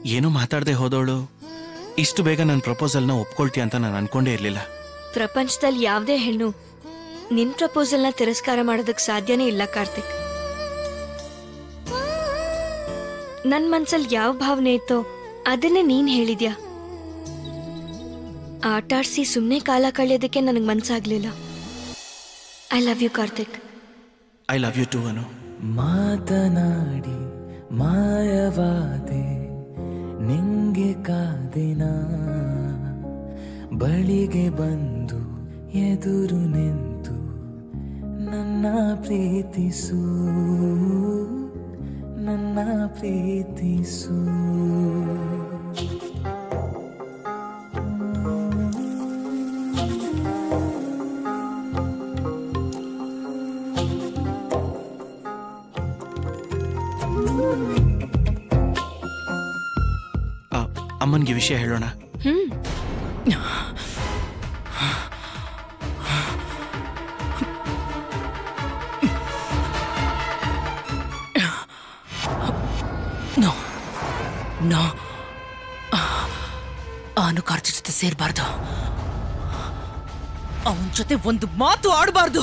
ಏನೂ ಮಾತಾಡದೆ ಹೋದವಳು ಇಷ್ಟು ಬೇಗ ನನ್ನ ಪ್ರಪೋಸಲ್ನ ಒಪ್ಕೊಳ್ತೀಯ ಅಂತ ನಾನು ಅನ್ಕೊಂಡೇ ಇರಲಿಲ್ಲ ಪ್ರಪಂಚದಲ್ಲಿ ಯಾವುದೇ ಹೆಣ್ಣು ನಿನ್ ಪ್ರಪೋಸಲ್ನ ತಿರಸ್ಕಾರ ಮಾಡೋದಕ್ ಸಾಧ್ಯನೇ ಇಲ್ಲ ಕಾರ್ತಿಕ್ ನನ್ ಮನ್ಸಲ್ಲಿ ಯಾವ ಭಾವನೆ ಇತ್ತೋ ಅದನ್ನೇ ನೀನ್ ಹೇಳಿದ್ಯಾ ಆಟಾಡ್ಸಿ ಸುಮ್ಮನೆ ಕಾಲ ಕಳೆಯೋದಕ್ಕೆ ನನಗೆ ಮನ್ಸಾಗ್ಲಿಲ್ಲ I love you Karthik I love you too Anu ಮಾತನಾಡಿ ಮಾಯವಾದೆ ನಿಂಗೆ ಕಾದಿನ ಬಳಿಗೆ ಬಂದು ಎದುರು ನಿಂತು ನನ್ನ ಪ್ರೀತಿಸು ನನ್ನ ಪ್ರೀತಿಸು ಆ, ಅಮ್ಮನ್ಗೆ ವಿಷಯ ಹೇಳೋಣ ಹ್ಮ್ ನೋ ನೋ ಅವನು ಕಾರ್ತಿ ಜೊತೆ ಸೇರ್ಬಾರ್ದು ಅವನ ಜೊತೆ ಒಂದು ಮಾತು ಆಡಬಾರ್ದು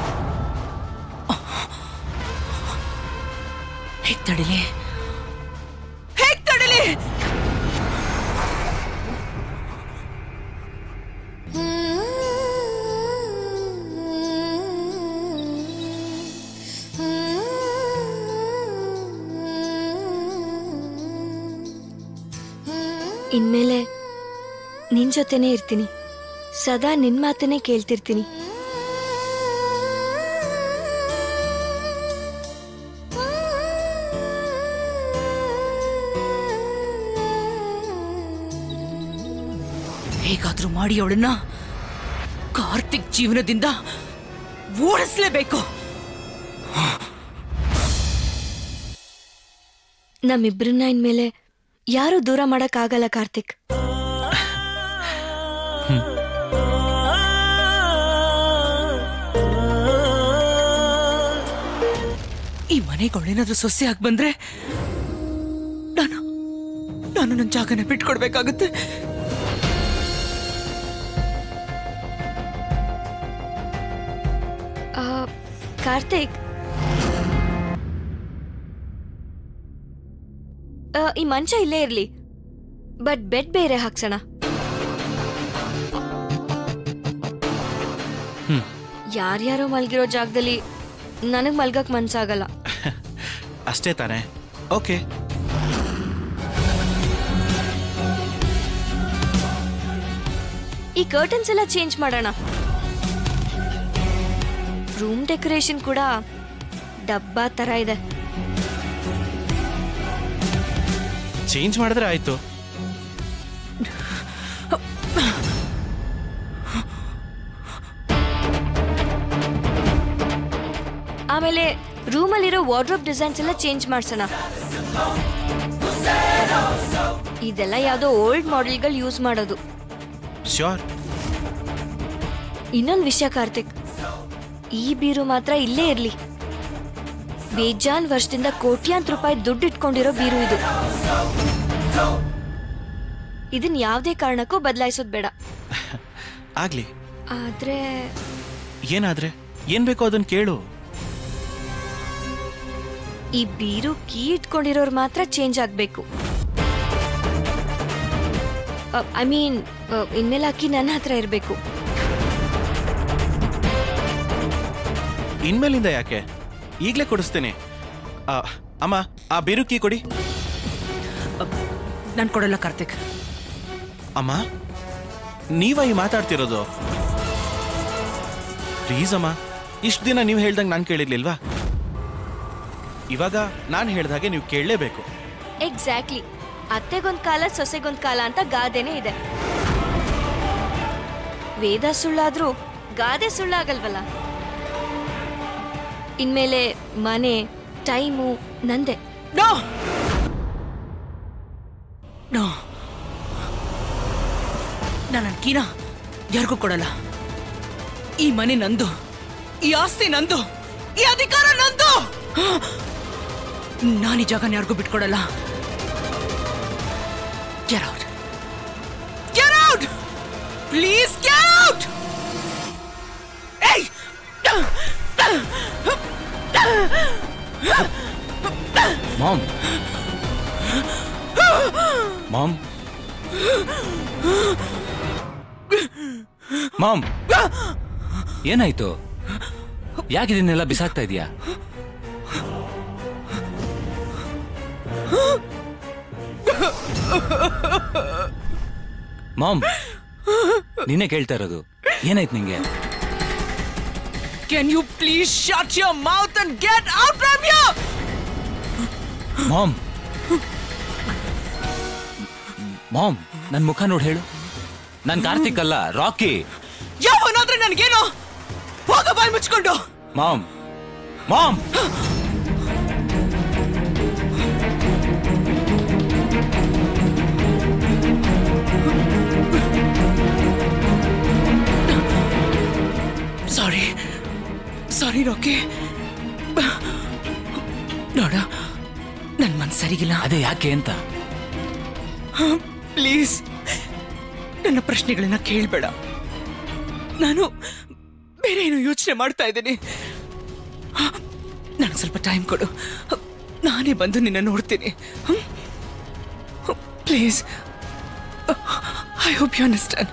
ಹೇಗ್ ತಡಿಲಿ ಹೇಗ್ ತಡಿಲಿ ಇನ್ಮೇಲೆ ನಿನ್ ಜೊತೆನೇ ಇರ್ತೀನಿ ಸದಾ ನಿನ್ ಮಾತನ್ನೇ ಕೇಳ್ತಿರ್ತೀನಿ ಹೇಗಾದ್ರೂ ಮಾಡಿ ಅವಳನ್ನ ಕಾರ್ತಿಕ್ ಜೀವನದಿಂದ ಓಡಿಸ್ಲೇಬೇಕು ನಮ್ಮಿಬ್ರನ್ನ ಇನ್ಮೇಲೆ ಯಾರು ದೂರ ಮಾಡಕ್ಕಾಗಲ್ಲ ಕಾರ್ತಿಕ್ ಈ ಮನೆಗೆ ಅವಳೇನಾದ್ರೂ ಸೊಸೆ ಆಗಿ ಬಂದ್ರೆ ನಾನು ನಾನು ನನ್ನ ಜಾಗನ ಬಿಟ್ಕೊಡ್ಬೇಕಾಗುತ್ತೆ ಆ, ಕಾರ್ತಿಕ್ ಆ, ಈ ಮಂಚ ಇಲ್ಲೇ ಇರ್ಲಿ ಬಟ್ ಬೆಡ್ ಬೇರೆ ಹಾಕ್ಸೋಣ ಹ್ಮ್. ಯಾರ್ಯಾರೋ ಮಲ್ಗಿರೋ ಜಾಗದಲ್ಲಿ ನನಗ್ ಮಲ್ಗಕ್ ಮನ್ಸಾಗಲ್ಲ ಅಷ್ಟೇ ತಾನೇ ಓಕೆ ಈ ಕರ್ಟನ್ಸ್ ಎಲ್ಲ ಚೇಂಜ್ ಮಾಡೋಣ ರೂಮ್ ಡೆಕೋರೇಷನ್ ಕೂಡ ಡಬ್ಬಾ ತರ ಇದೆ ಚೇಂಜ್ ಮಾಡಿದ್ರೆ ಆಯ್ತು ಆಮೇಲೆ ರೂಮಲ್ಲಿರೋ ವಾರ್ಡ್ರೋಬ್ ಡಿಸೈನ್ಸ್ ಎಲ್ಲ ಚೇಂಜ್ ಮಾಡ್ಸೋಣ ಇದೆಲ್ಲ ಯಾವುದೋ ಓಲ್ಡ್ ಮಾಡೆಲ್ಗಳು ಯೂಸ್ ಮಾಡೋದು ಶ್ಯೂರ್ ಇನ್ನೊಂದು ವಿಷಯ ಕಾರ್ತಿಕ್ ಈ ಬೀರು ಮಾತ್ರ ಇಲ್ಲೇ ಇರ್ಲಿ ಬೇಜಾನ್ ವರ್ಷದಿಂದ ಕೋಟ್ಯಾಂತರ ರೂಪಾಯಿ ದುಡ್ಡು ಇಟ್ಕೊಂಡಿರೋ ಬೀರು ಇದು ಇದನ್ ಯಾವುದೇ ಕಾರಣಕ್ಕೂ ಬದಲಾಯಿಸೋದು ಬೇಡ ಆಗ್ಲಿ ಆದ್ರೆ ಏನಾದ್ರೆ ಏನ್ ಬೇಕೋ ಅದನ್ನ ಕೇಳು ಈ ಬೀರು ಕೀ ಇಟ್ಕೊಂಡಿರೋರು ಮಾತ್ರ ಚೇಂಜ್ ಆಗ್ಬೇಕು ಐ ಮೀನ್ ಇನ್ಮೇಲೆ ಅಕ್ಕಿ ನನ್ನ ಹತ್ರ ಇರಬೇಕು ಇನ್ಮೇಲಿಂದ ಯಾಕೆ ಈಗ್ಲೇ ಕೊಡಿಸ್ತೇನೆ ಆ, ಅಮ್ಮ ಆ ಬಿರುಕಿ ಕೊಡಿ ನಾನು ಕೊಡಲ್ಲ ಕಾರ್ತಿಕ್ ಅಮ್ಮ ನೀವ ಈ ಮಾತಾಡ್ತಿರೋದು ಪ್ಲೀಸ್ ಅಮ್ಮ ಇಷ್ಟು ದಿನ ನೀವು ಹೇಳ್ದಂಗೆ ನಾನು ಕೇಳಿರ್ಲಿಲ್ವಾ ಇವಾಗ ನಾನು ಹೇಳ್ದಾಗೆ ನೀವು ಕೇಳಲೇಬೇಕು ಎಕ್ಸಾಕ್ಟ್ಲಿ ಅತ್ತೆಗೊಂದ್ ಕಾಲ ಸೊಸೆಗೊಂದ್ ಕಾಲ ಅಂತ ಗಾದೆನೇ ಇದೆ ವೇದ ಸುಳ್ಳಾದ್ರೂ ಗಾದೆ ಸುಳ್ಳಾಗಲ್ವಲ್ಲ ಇನ್ಮೇಲೆ ಮನೆ ಟೈಮು ನಂದೆ ನೋ ನೋ ನಾನು ಕೀನ ಯಾರಿಗೂ ಕೊಡಲ್ಲ ಈ ಮನೆ ನಂದು ಈ ಆಸ್ತಿ ನಂದು ಈ ಅಧಿಕಾರ ನಂದು ನಾನು ಈ ಜಾಗನ ಯಾರಿಗೂ ಬಿಟ್ಕೊಡಲ್ಲ Get out! Get out! Please get out! Hey! Mom mom mom ಏನಾಯ್ತು ಯಾಕೆ ಇದನ್ನೆಲ್ಲ ಬಿಸಾಕ್ತಾ ಇದೀಯಾ ಮಾಮ್ ನೀನೇ ಕೇಳ್ತಾ ಇರೋದು ಏನಾಯ್ತು ನಿಂಗೆ Can you please shut your mouth and get out from here? Mom mom ನನ್ ಮುಖ ನೋಡಿ ಹೇಳು ನಾನ್ ಕಾರ್ತಿಕ್ ಅಲ್ಲ ರಾಕಿ ಯಾವನಾದ್ರೆ ನನಗೇನು ಹೋಗ ಬಾಯ್ ಮುಚ್ಕೊಂಡು mom mom sorry sorry Rocky ನೋಡ ನನ್ ಮನ್ಸ್ ಸರಿಗಿಲ್ಲ ಅದೇ ಯಾಕೆ ಅಂತ ಪ್ಲೀಸ್ ನನ್ನ ಪ್ರಶ್ನೆಗಳನ್ನ ಕೇಳಬೇಡ ನಾನು ಬೇರೆ ಏನೋ ಯೋಚನೆ ಮಾಡ್ತಾ ಇದ್ದೀನಿ ನನಗೆ ಸ್ವಲ್ಪ ಟೈಮ್ ಕೊಡು ನಾನೇ ಬಂದು ನಿನ್ನ ನೋಡ್ತೀನಿ please I hope you understand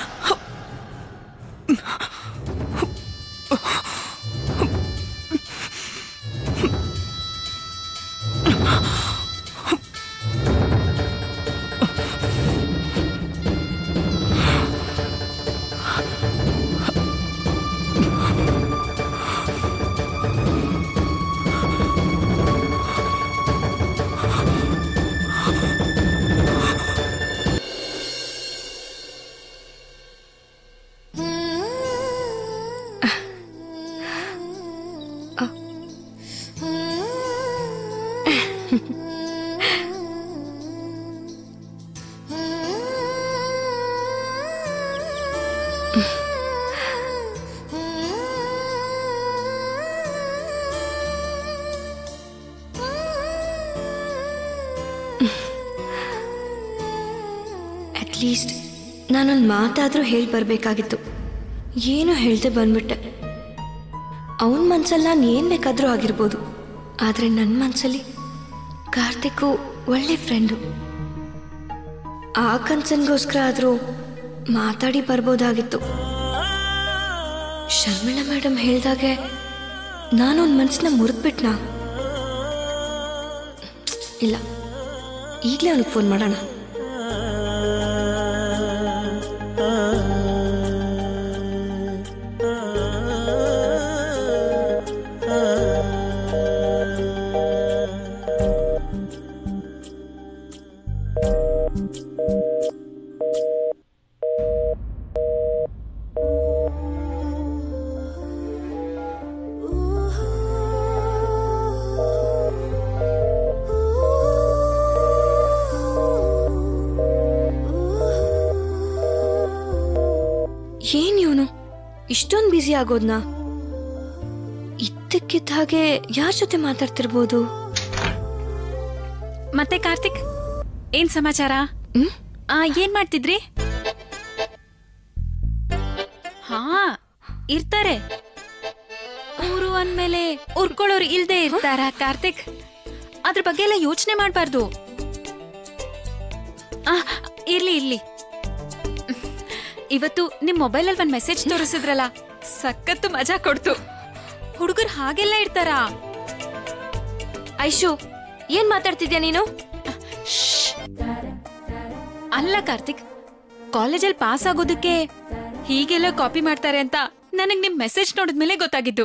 at least ನಾನೊಂದು ಮಾತಾದರೂ ಹೇಳಿ ಬರಬೇಕಾಗಿತ್ತು ಏನು ಹೇಳ್ದೆ ಬಂದ್ಬಿಟ್ಟೆ ಅವನ ಮನ್ಸಲ್ಲಿ ನಾನು ಏನು ಬೇಕಾದರೂ ಆಗಿರ್ಬೋದು ಆದರೆ ನನ್ನ ಮನಸ್ಸಲ್ಲಿ ಕಾರ್ತಿಕ್ಕು ಒಳ್ಳೆ ಫ್ರೆಂಡು ಆ ಕನ್ಸನ್ಗೋಸ್ಕರ ಆದರೂ ಮಾತಾಡಿ ಬರ್ಬೋದಾಗಿತ್ತು ಶರ್ಮಿಳಾ ಮೇಡಮ್ ಹೇಳ್ದಾಗೆ ನಾನೊಂದು ಮನಸ್ಸನ್ನ ಮುರಿದ್ಬಿಟ್ನಾ ಇಲ್ಲ ಈಗಲೇ ಅವನಿಗೆ ಫೋನ್ ಮಾಡೋಣ ಏನ್ ಇವನು ಇಷ್ಟೊಂದು ಬ್ಯುಸಿ ಆಗೋದ್ನಾ ಇದ್ದಕ್ಕಿದ್ದ ಹಾಗೆ ಯಾರ ಜೊತೆ ಮಾತಾಡ್ತಿರ್ಬೋದು ಮತ್ತೆ ಕಾರ್ತಿಕ್ ಏನ್ ಸಮಾಚಾರ ಹ್ಮ್? ಆ ಏನ್ ಮಾಡ್ತಿದ್ರಿ ಹಾ ಇರ್ತಾರೆ ಊರು ಅಂದ್ಮೇಲೆ ಉರ್ಕೊಳ್ಳೋರು ಇಲ್ದೇ ಇರ್ತಾರ ಕಾರ್ತಿಕ್ ಅದ್ರ ಬಗ್ಗೆ ಎಲ್ಲ ಯೋಚನೆ ಮಾಡ್ಬಾರ್ದು ಆ, ಇರ್ಲಿ ಇರ್ಲಿ ಇವತ್ತು ನಿಮ್ ಮೊಬೈಲ್ ಅಲ್ಲಿ ಒಂದ್ ಮೆಸೇಜ್ ತೋರಿಸಿದ್ರಲ್ಲ ಸಖತ್ತು ಮಜಾ ಕೊಡ್ತು ಹುಡುಗರು ಹಾಗೆಲ್ಲ ಇರ್ತಾರಾ ಐಶು ಏನ್ ಮಾತಾಡ್ತಿದ್ಯಾ ನೀನು ಅಲ್ಲ ಕಾರ್ತಿಕ್ ಕಾಲೇಜಲ್ಲಿ ಪಾಸ್ ಆಗೋದಕ್ಕೆ ಹೀಗೆಲ್ಲ ಕಾಪಿ ಮಾಡ್ತಾರೆ ಅಂತ ನನಗ್ ನಿಮ್ ಮೆಸೇಜ್ ನೋಡಿದ್ಮೇಲೆ ಗೊತ್ತಾಗಿದ್ದು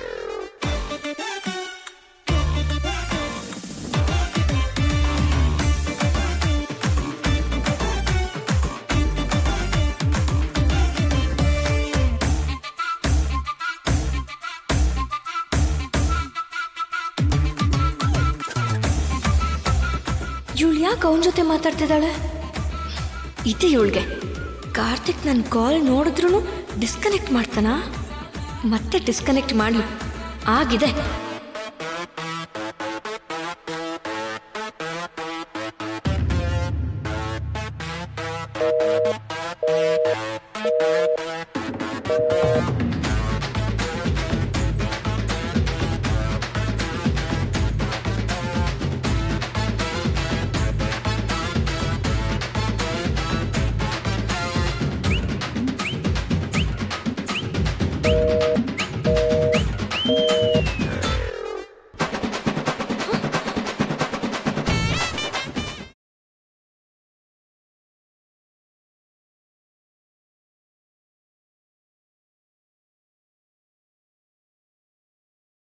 ಇವಳು ಯಾಕೆ ಅವನ ಜೊತೆ ಮಾತಾಡ್ತಿದ್ದಾಳೆ ಇದೆ ಇವಳಿಗೆ ಕಾರ್ತಿಕ್ ನನ್ನ ಕಾಲ್ ನೋಡಿದ್ರು ಡಿಸ್ಕನೆಕ್ಟ್ ಮಾಡ್ತಾನಾ ಮತ್ತೆ ಡಿಸ್ಕನೆಕ್ಟ್ ಮಾಡಲಿ ಆಗಿದೆ ಆ